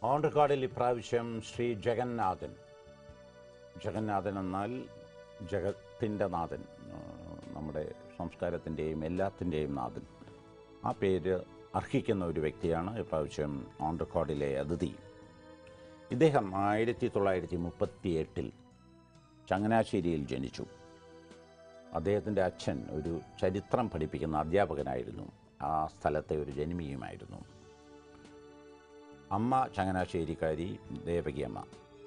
On റെക്കോർഡിൽ ഇപ്രാവശ്യം ശ്രീ ജഗന്നാഥൻ ജഗന്നാഥൻ എന്നാൽ ജഗത്തിൻ്റെ നാഥൻ ആ, നമ്മുടെ സംസ്കാരത്തിൻ്റെയും എല്ലാത്തിൻ്റെയും നാഥൻ ആ പേര് അർഹിക്കുന്ന ഒരു വ്യക്തിയാണ് ഇപ്രാവശ്യം ഓൺ റെക്കോർഡിലെ അതിഥി ഇദ്ദേഹം ആയിരത്തി തൊള്ളായിരത്തി മുപ്പത്തി എട്ടിൽ ചങ്ങനാശ്ശേരിയിൽ ജനിച്ചു അദ്ദേഹത്തിൻ്റെ അച്ഛൻ ഒരു ചരിത്രം പഠിപ്പിക്കുന്ന അധ്യാപകനായിരുന്നു ആ സ്ഥലത്തെ ഒരു ജന്മിയുമായിരുന്നു അമ്മ ചങ്ങനാശ്ശേരിക്കാരി ദേവകി അമ്മ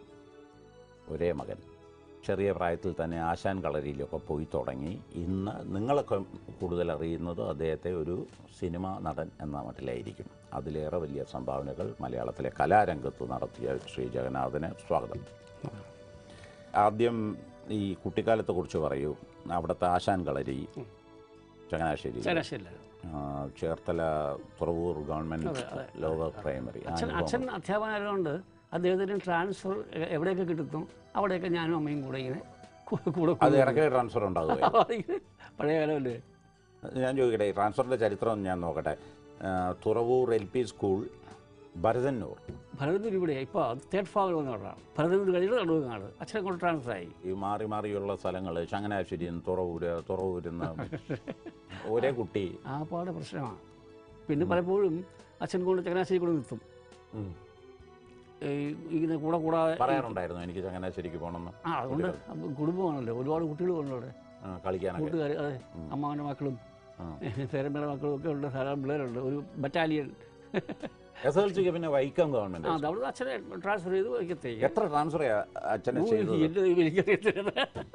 ഒരേ മകൻ ചെറിയ പ്രായത്തിൽ തന്നെ ആശാൻ കളരിയിലൊക്കെ പോയി തുടങ്ങി ഇന്ന് നിങ്ങളൊക്കെ കൂടുതൽ അറിയുന്നത് അദ്ദേഹത്തെ ഒരു സിനിമ നടൻ എന്ന മട്ടിലായിരിക്കും അതിലേറെ വലിയ സംഭാവനകൾ മലയാളത്തിലെ കലാരംഗത്ത് നടത്തിയ ശ്രീ ജഗന്നാഥന് സ്വാഗതം ആദ്യം ഈ കുട്ടിക്കാലത്തെ കുറിച്ച് പറയൂ അവിടുത്തെ ആശാൻ കളരി ചങ്ങനാശ്ശേരി ചങ്ങനാശ്ശേരിയിലായിരുന്നു ആ, ചേർത്തല തുറവൂർ ഗവൺമെൻറ് അതെ, അതെ. ലോക പ്രൈമറി ആ അച്ഛൻ അനുഭവം. അച്ഛൻ അധ്യാപകനായതുകൊണ്ട് അദ്ദേഹത്തിന് ട്രാൻസ്ഫർ എ- എവിടെയൊക്കെ കിട്ടുന്നു അവിടെയൊക്കെ ഞാനും അമ്മയും കൂടെ ഇങ്ങനെ കൂ- കൂടെ അത് ഇടയ്ക്ക് ട്രാൻസ്ഫർ ഉണ്ടാകുക അതിങ്ങനെ പഴയ കാലമല്ലേ ഞാൻ ചോദിക്കട്ടെ ഈ ട്രാൻസ്ഫറിൻ്റെ ചരിത്രം ഞാൻ നോക്കട്ടെ ആ, Thuravoor L P school Bharathannoor Bharathanoor ഇവിടെ ഇപ്പോൾ തേർഡ് ഫാഗർ വന്ന അവിടെയാണ് ഭരതനൂർ കഴിഞ്ഞിട്ട് നടുവങ്ങാട് അച്ഛനെ കൊണ്ട് ട്രാൻസ്ഫർ ആയി ഈ മാറി മാറിയുള്ള സ്ഥലങ്ങൾ ചങ്ങനാശ്ശേരി തുറവൂര് തുറവൂരിന്ന് ഒരേ കുട്ടി ആ പാടെ പ്രശ്നമാണ് പിന്നെ പലപ്പോഴും അച്ഛൻ കൊണ്ട് ചങ്ങനാശ്ശേരി കൊണ്ട് നിർത്തും ഉം. ഈ ഇങ്ങനെ കൂടെ കൂടാതെ പറയാറുണ്ടായിരുന്നു എനിക്ക് ചങ്ങനാശ്ശേരിക്ക് പോകണമെന്ന് ആ അതുകൊണ്ട് അപ്പൊ കുടുംബമാണല്ലോ ഒരുപാട് കുട്ടികളുണ്ട് അവിടെ ആ, കളിക്കാനൊക്കെ കൂട്ടുകാർ അതെ അമ്മാവൻ്റെ മക്കളും ആ. പേരമ്മയുടെ മക്കളും ഒക്കെ ഉണ്ട് ധാരാളം പിള്ളേരുണ്ട് ഒരു ബറ്റാലിയൻ എസ് എൽ സിക്ക് പിന്നെ വൈക്കം ഗവൺമെൻറ് ആ അവിടെ അച്ഛനെ ട്രാൻസ്ഫർ ചെയ്ത് വൈക്കത്തേക്ക് എത്ര ട്രാൻസ്ഫർ അച്ഛനെ ഓ, ചെയ്തത് എൻ്റെ ദൈവം എനിക്കറിയത്തില്ല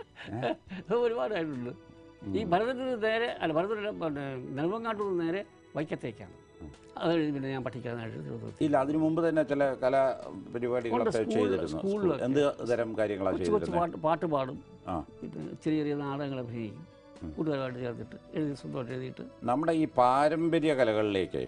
അത് ഒരുപാടായിട്ടുണ്ട് ഈ ഭരതത്തിന് നേരെ അല്ല ഭരതത്തിന് പിന്നെ നെടുമങ്ങാട്ടൂർ നേരെ വൈക്കത്തേക്കാണ് അത് കഴിഞ്ഞ് പിന്നെ ഞാൻ പഠിക്കാനായിട്ട് തിരുവനന്തപുരത്ത് ഇല്ല അതിനു മുമ്പ് തന്നെ ചില കലാ പരിപാടികളൊക്കെ സ്കൂളിൽ- ചെയ്തിരുന്നു സ്കൂളിലൊക്കെ. എന്ത് തരം കാര്യങ്ങളാണ് കൊച്ചു കൊച്ചു ചെയ്തിരുന്നത് പാട്ട് പാട്ട് പാടും ആ പിന്നെ ചെറിയ ചെറിയ നാടകങ്ങൾ അഭിനയിക്കും കൂട്ടുകാരുമായിട്ട് ചേർത്തിട്ട് എഴുതി സ്വന്തമായിട്ട് എഴുതിയിട്ട് നമ്മുടെ ഈ പാരമ്പര്യ കലകളിലേക്ക്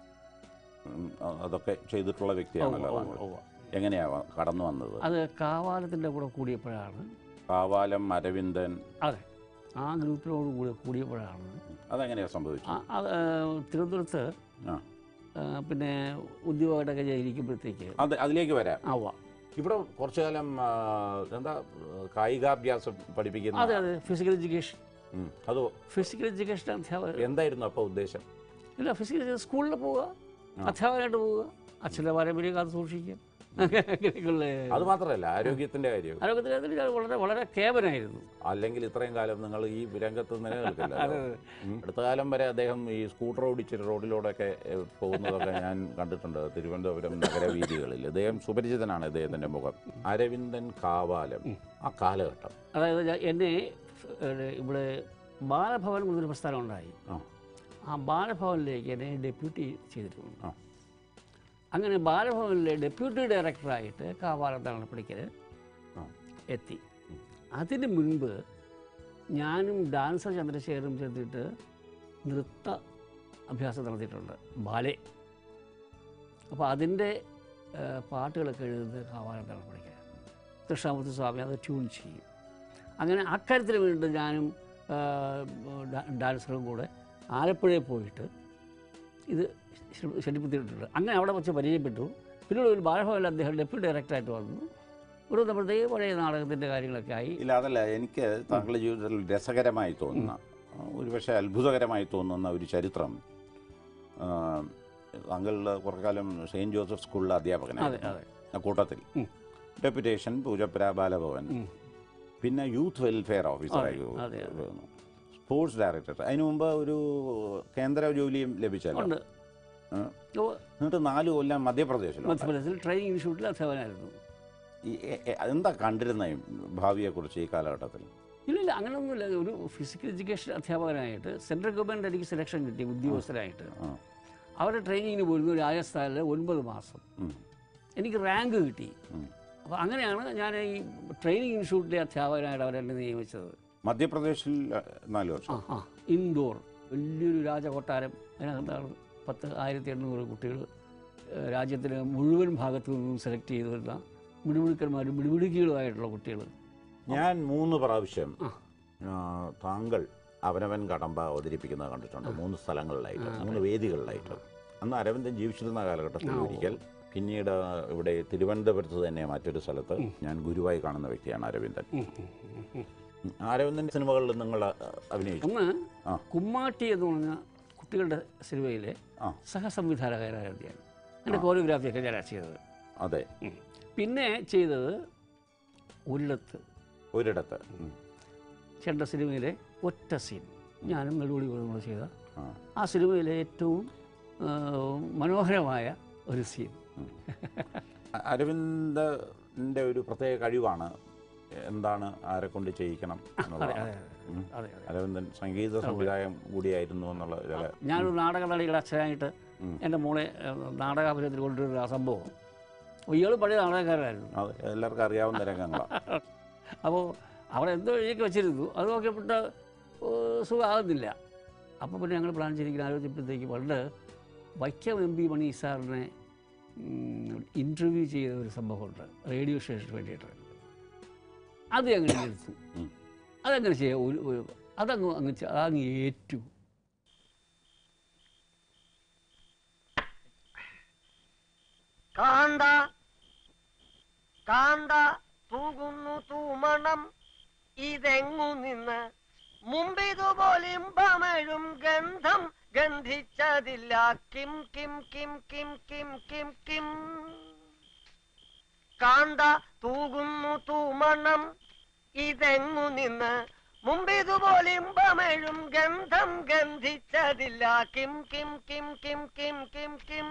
ഉം, അ- അതൊക്കെ ചെയ്തിട്ടുള്ള വ്യക്തിയാണല്ലോ ഉവ്വ് താങ്കൾ ഉവ്വ്. എങ്ങനെയാ വ- കടന്നു വന്നത് അത് കാവാലത്തിൻ്റെ കൂടെ കൂടിയപ്പോഴാണ് കാവാലം അരവിന്ദൻ അതെ ആ ഗ്രൂപ്പിനോട് കൂടി കൂടിയപ്പോഴാണ് അതെങ്ങനെയാ സംഭവിച്ചത് ആ- അത് തിരുവനന്തപുരത്ത് ആ ആ, പിന്നെ ഉദ്യോഗമായിട്ടൊക്കെ ഇരിക്കുമ്പോഴത്തേക്ക് അത് അതിലേക്ക് വരാം ആവാം ഇവിടെ കുറച്ചു കാലം ആ, എന്താ കായികാഭ്യാസം പഠിപ്പിക്കുന്ന അതെ അതെ ഫിസിക്കൽ എഡ്യൂക്കേഷൻ ഉം, അത് ഫിസിക്കൽ എഡ്യൂക്കേഷൻ അധ്യാപകർ എന്തായിരുന്നു അപ്പോൾ ഉദ്ദേശം ഇല്ല ഫിസിക്കൽ സ്കൂളിൽ പോവുക അധ്യാപകനായിട്ട് പോവുക അച്ഛൻ്റെ പാരമ്പര്യം കാത്ത് സൂക്ഷിക്കുക അങ്ങനെയൊക്കെയുള്ള അത് മാത്രമല്ല ആരോഗ്യത്തിന്റെ കാര്യം ആരോഗ്യത്തിന് കാര്യത്തിൽ ഞാൻ വളരെ വളരെ കേവനായിരുന്നു അല്ലെങ്കിൽ ഇത്രയും കാലം നിങ്ങൾ ഈ രംഗത്ത് നിലനിൽക്കില്ല അതെ അടുത്ത കാലം വരെ അദ്ദേഹം ഈ സ്കൂട്ടർ ഓടിച്ച് റോഡിലൂടെയൊക്കെ ഏഹ്, പോകുന്നതൊക്കെ ഞാൻ കണ്ടിട്ടുണ്ട് തിരുവനന്തപുരം നഗരവീതികളിൽ അദ്ദേഹം സുപരിചിതനാണ് ഇദ്ദേഹത്തിന്റെ മുഖം അരവിന്ദൻ കാവാലം ആ കാലഘട്ടം അതായത് ഞാൻ എന്നെ ഏഹ്, ഇവിടെ ബാലഭവൻ എന്നൊരു പ്രസ്ഥാനം ഉണ്ടായി ആ ആ ബാലഭവനിലേക്ക് എന്നെ ഡെപ്യൂട്ടി ചെയ്തിരുന്നു ആ. അങ്ങനെ ബാലഭവനിലെ ഡെപ്യൂട്ടി ഡയറക്ടറായിട്ട് കാവാലത്താണ് പഠിക്കൽ ആ. എത്തി അതിന് മുൻപ് ഞാനും ഡാൻസർ ചന്ദ്രശേഖരും ചേർത്തിട്ട് നൃത്ത അഭ്യാസം നടത്തിയിട്ടുണ്ട് ബാലെ അപ്പോൾ അതിൻ്റെ ഏഹ്, പാട്ടുകളൊക്കെ എഴുതുന്നത് കാവാലത്താണ് പഠിക്കുന്നത് കൃഷ്ണമൂർത്തി സ്വാമി അത് ട്യൂൺ ചെയ്യും അങ്ങനെ അക്കാര്യത്തിന് വേണ്ടിയിട്ട് ഞാനും ഏഹ്, ഡാ- ഡാൻസറും കൂടെ ആലപ്പുഴയിൽ പോയിട്ട് ഇത് ശരി- ശരിപ്പെടുത്തിയിട്ടുണ്ട് അങ്ങനെ അവിടെ വെച്ച് പരിചയപ്പെട്ടു പിന്നീട് ഒരു ബാലഭവനിൽ അദ്ദേഹം ഡെപ്യൂട്ടി ഡയറക്ടറായിട്ട് വന്നു ഒരു നമ്മുടെ പഴയ നാടകത്തിൻ്റെ കാര്യങ്ങളൊക്കെ ആയി ഇല്ല അതല്ല എനിക്ക് താങ്കളുടെ ജീവിതത്തിൽ രസകരമായി തോന്നുന്ന ഒരുപക്ഷെ അത്ഭുതകരമായി തോന്നുന്ന ഒരു ചരിത്രം ആ, താങ്കളുടെ കുറേ കാലം സെയിൻറ്റ് ജോസഫ് സ്കൂളിലെ അതെ അധ്യാപകനായിരുന്നു അതെ ആ കൂട്ടത്തിൽ ഉം. ഡെപ്യൂട്ടേഷൻ പൂജപ്പുര ബാലഭവൻ ഉം. പിന്നെ യൂത്ത് വെൽഫെയർ ഓഫീസറായി അതെ, അതെ. സ്പോർട്സ് ഡയറക്ടർ അതിനു മുമ്പ് ഒരു കേന്ദ്ര ജോലിയും ലഭിച്ചല്ലോ ഉണ്ട് ആ. ഓ, എന്നിട്ട് നാല് കൊല്ലം മധ്യപ്രദേശിൽ മധ്യപ്രദേശിൽ ട്രെയിനിങ് ഇൻസ്റ്റിറ്റ്യൂട്ടിൽ അധ്യാപകനായിരുന്നു ഈ എ- എ- എന്താ കണ്ടിരുന്ന ഈ ഭാവിയെക്കുറിച്ച് ഈ കാലഘട്ടത്തിൽ ഇല്ലില്ല അങ്ങനെയൊന്നുമില്ല ഒരു ഫിസിക്കൽ എഡ്യൂക്കേഷൻ അധ്യാപകനായിട്ട് സെൻട്രൽ ഗവൺമെൻറ് എനിക്ക് സെലക്ഷൻ കിട്ടി ഉദ്യോഗസ്ഥരായിട്ട് ആ അവരുടെ ട്രെയിനിങ്ങിന് പോയിരുന്നു രാജസ്ഥാനിൽ ഒൻപത് മാസം ഉം. എനിക്ക് റാങ്ക് കിട്ടി ഉം. അപ്പോൾ അങ്ങനെയാണ് ഞാൻ ഈ ട്രെയിനിങ് ഇൻസ്റ്റിറ്റ്യൂട്ടിലെ അധ്യാപകനായിട്ട് അവരെന്നെ നിയമിച്ചത് മധ്യപ്രദേശിൽ അ, നാല് ആ വർഷം ആ ഇൻഡോർ വലിയൊരു രാജകൊട്ടാരം അതിനകത്താണ് പത്ത് ആയിരത്തി എണ്ണൂറ് കുട്ടികൾ ഏഹ്, രാജ്യത്തിന് മുഴുവൻ ഭാഗത്തു നിന്നും സെലക്ട് ചെയ്ത് വരുന്ന മിടുമിടുക്കന്മാരും മിടുമിടുക്കികളുമായിട്ടുള്ള കുട്ടികൾ ഞാൻ മൂന്ന് പ്രാവശ്യം ആ. ആ, താങ്കൾ അവനവൻ കടമ്പ അവതരിപ്പിക്കുന്നത് കണ്ടിട്ടുണ്ട് മൂന്ന് സ്ഥലങ്ങളിലായിട്ട് മൂന്ന് വേദികളിലായിട്ട് അന്ന് അരവിന്ദൻ ജീവിച്ചിരുന്ന കാലഘട്ടത്തിൽ ഒരിക്കൽ പിന്നീട് ഇവിടെ തിരുവനന്തപുരത്ത് തന്നെ മറ്റൊരു സ്ഥലത്ത് ഞാൻ ഗുരുവായി കാണുന്ന വ്യക്തിയാണ് അരവിന്ദൻ ഉം, ഉം, ഉം, ഉം. ഉം. അരവിന്ദൻ്റെ സിനിമകളിൽ നിങ്ങൾ അഭിനയിച്ചു ഒന്ന് ആ. കുമ്മാട്ടി എന്ന് പറഞ്ഞ കുട്ടികളുടെ സിനിമയിലെ ആ. സഹസംവിധാനകാരായിരുന്നു ഞാൻ എൻ്റെ കോറിയോഗ്രാഫിയൊക്കെ ഞാനാണ് ചെയ്തത് അതെ ഉം. പിന്നെ ചെയ്തത് ഒരിടത്ത് ഒരിടത്ത് ഉം. ചേട്ടൻ്റെ സിനിമയിലെ ഒറ്റ സീൻ ഞാനും നെടുപടി കൂടെ ചെയ്ത ആ. ആ സിനിമയിലെ ഏറ്റവും ആ, മനോഹരമായ ഒരു സീൻ അ- അരവിന്ദൻ്റെ ഒരു പ്രത്യേക കഴിവാണ് എന്താണ് ആരെ കൊണ്ട് ചെയ്യിക്കണം അതെ എന്നുള്ളതാണ് അതെ ഉം. അതെ അതെ അരവിന്ദൻ സംഗീത സംവിധായകം കൂടിയായിരുന്നു എന്നുള്ള ചില ഞാനൊരു നാടക നടിയുടെ അച്ഛനായിട്ട് ഉം. എൻ്റെ മോളെ ഏഹ്, നാടകാഭിനയത്തിൽ കൊണ്ടുവരുന്ന ആ സംഭവം അപ്പോൾ ഇയാൾ പഴയ നാടകക്കാരനായിരുന്നു അത് എല്ലാവർക്കും അറിയാവുന്ന രംഗങ്ങളാണ് അപ്പോൾ അവിടെ എന്തോ എഴുതി വെച്ചിരുന്നു അത് നോക്കിയപ്പെട്ട് സുഖമാകുന്നില്ല അപ്പോൾ പിന്നെ ഞങ്ങൾ പ്ലാൻ ചെയ്തിരിക്കുന്ന ആലോചിച്ചപ്പോഴത്തേക്ക് പണ്ട് വൈക്കം എം പി മണി സാറിനെ ഇൻ്റർവ്യൂ ചെയ്ത ഒരു സംഭവമുണ്ട് റേഡിയോ സ്റ്റേഷന് വേണ്ടിയിട്ട് അത് ഞങ്ങൾ എടുത്തു ഉം. അതങ്ങനെ ചെയ്യാം ഒരു ഒരു- അതങ്ങ് അങ്ങ് ചെ- അതങ്ങ് ഏറ്റു കാന്ത കാന്ത തൂകുന്നു തൂമണം ഇതെങ്ങു നിന്ന് മുമ്പിതുപോലിമ്പമഴും ഗന്ധം ഗന്ധിച്ചതില്ല കിം കിം കിം കിം കിം കിം കിം കാന്ത തൂകുന്നു തൂമണം ഇതെങ്ങു നിന്ന് മുമ്പിതുപോലിമ്പമഴും ഗന്ധം ഗന്ധിച്ചതില്ല കിം കിം കിം കിം കിം കിം കിം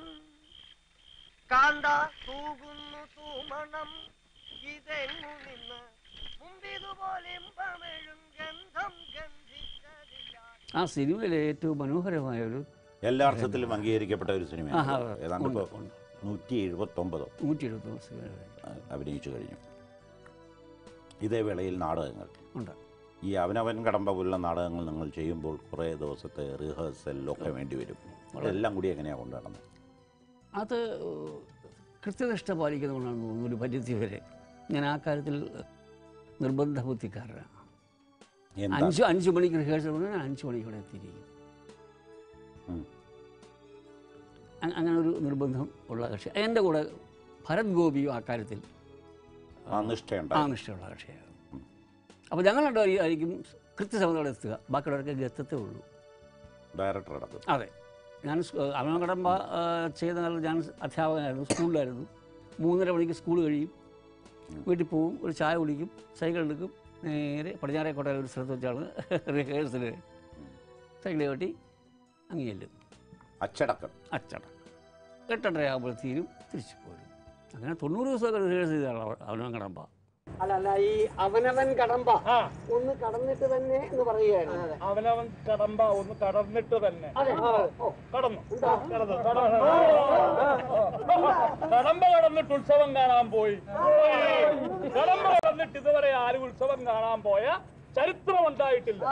കാന്ത തൂകുന്നു തൂമണം ഇതെങ്ങു നിന്ന് മുമ്പിതുപോലിമ്പമഴും ഗന്ധം ഗന്ധിച്ചതില്ല ആ സിനിമയിലെ ഏറ്റവും മനോഹരമായ ഒരു എല്ലാ അർത്ഥത്തിലും അംഗീകരിക്കപ്പെട്ട ഒരു ആഹാ, സിനിമയാണ് ഏതാണ്ട് ഉണ്ട്, ഇപ്പോൾ ഉണ്ട്. നൂറ്റി എഴുപത്തൊമ്പതോ നൂറ്റി എഴുപത്തി സിനിമ അഭിനയിച്ചു കഴിഞ്ഞു ഇതേ വേളയിൽ നാടകങ്ങൾ ഉണ്ട് ഈ അവനവൻ കടമ്പ പോലുള്ള നാടകങ്ങൾ നിങ്ങൾ ചെയ്യുമ്പോൾ കുറേ ദിവസത്തെ റിഹേഴ്സലൊക്കെ വേണ്ടി വരും അതെല്ലാം കൂടി എങ്ങനെയാണ് കൊണ്ടുവരണം അത് കൃത്യനിഷ്ഠ പാലിക്കുന്നതുകൊണ്ടാണെന്ന് തോന്നുന്നു ഒരു പരിധി വരെ ഞാൻ ആ കാര്യത്തിൽ നിർബന്ധ ബുദ്ധിക്കാരനാണ് എന്താ അഞ്ച് അഞ്ച് മണിക്ക് റിഹേഴ്സൽ പറഞ്ഞാൽ ഞാൻ അഞ്ച് മണിക്ക് ഇവിടെ എത്തിയിരിക്കും ഉം. അ- അങ്ങനെ ഒരു നിർബന്ധം ഉള്ള കക്ഷി എൻ്റെ കൂടെ ഭരത് ഗോപിയും ആ കാര്യത്തിൽ ആ നിഷ്ഠയുണ്ട് ആ നിഷ്ഠയുള്ള കക്ഷിയാണ് അപ്പോൾ ഞങ്ങൾ രണ്ടുപേരും ആയിരിക്കും കൃത്യസമയത്ത് അവിടെ എത്തുക ബാക്കിയുള്ളവരൊക്കെ ഗത്തത്തേ ഉള്ളൂ ഡയറക്ടർ അടക്കം അതെ ഞാൻ അവന കടമ്പ ചെയ്ത കാലത്ത് ഞാൻ അധ്യാപകനായിരുന്നു സ്കൂളിലായിരുന്നു മൂന്നര മണിക്ക് സ്കൂൾ കഴിയും വീട്ടിൽ പോവും ഒരു ചായ കുടിക്കും സൈക്കിൾ എടുക്കും നേരെ പടിഞ്ഞാറേക്കോട്ടയിൽ ഒരു സ്ഥലത്ത് വെച്ചാണ് റിഹേഴ്സൽ സൈക്കിൾ കെട്ടി അങ്ങ് ചെല്ലും അച്ചടക്കം അച്ചട എട്ടെട്ടര ആകുമ്പോൾ തീരും തിരിച്ചു പോരും അങ്ങനെ തൊണ്ണൂറ് ദിവസമൊക്കെ റിഹേഴ്സൽ ചെയ്താണ് അവന കടമ്പ അല്ല അല്ല ഈ അവനവൻ കടമ്പ ഒന്ന് കടന്നിട്ട് തന്നെ എന്ന് പറയുകയായിരുന്നു അവനവൻ കടമ്പ ഒന്ന് കടന്നിട്ട് തന്നെ അതെ കടന്നു കടന്നു കടന്നു കടമ്പ കടന്നിട്ട് ഉത്സവം കാണാൻ പോയി കടമ്പ കടന്നിട്ട് ഇതുവരെ ആരും ഉത്സവം കാണാൻ പോയ ചരിത്രം ഉണ്ടായിട്ടില്ല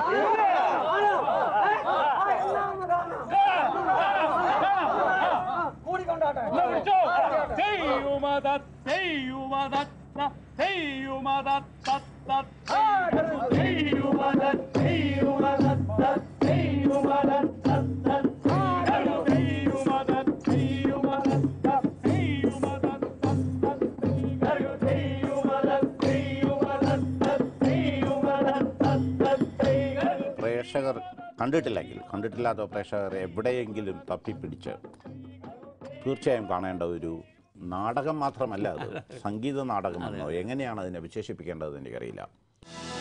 കൂടിക്കൊണ്ടാട്ടെ എന്നാ വിളിച്ചോ? ചെയ്യുമത, ചെയ്യുമത, ചെയ്യുമത, തത്ത, ചെയ്യുമത, ചെയ്യുമത, ചെയ്യുമത, തത്ത, ചെയ്യുമത, ചെയ്യുമത, ചെയ്യുമത, തത്ത, ചെയ്യുമത, ചെയ്യുമത, ചെയ്യുമത, തത്ത, പ്രേക്ഷകർ കണ്ടിട്ടില്ലെങ്കിൽ കണ്ടിട്ടില്ലാത്ത പ്രേക്ഷകർ എവിടെയെങ്കിലും തപ്പിപ്പിടിച്ച് തീർച്ചയായും കാണേണ്ട ഒരു നാടകം മാത്രമല്ല അത് സംഗീത നാടകമെന്നോ എങ്ങനെയാണ് അതിനെ വിശേഷിപ്പിക്കേണ്ടത് എനിക്കറിയില്ല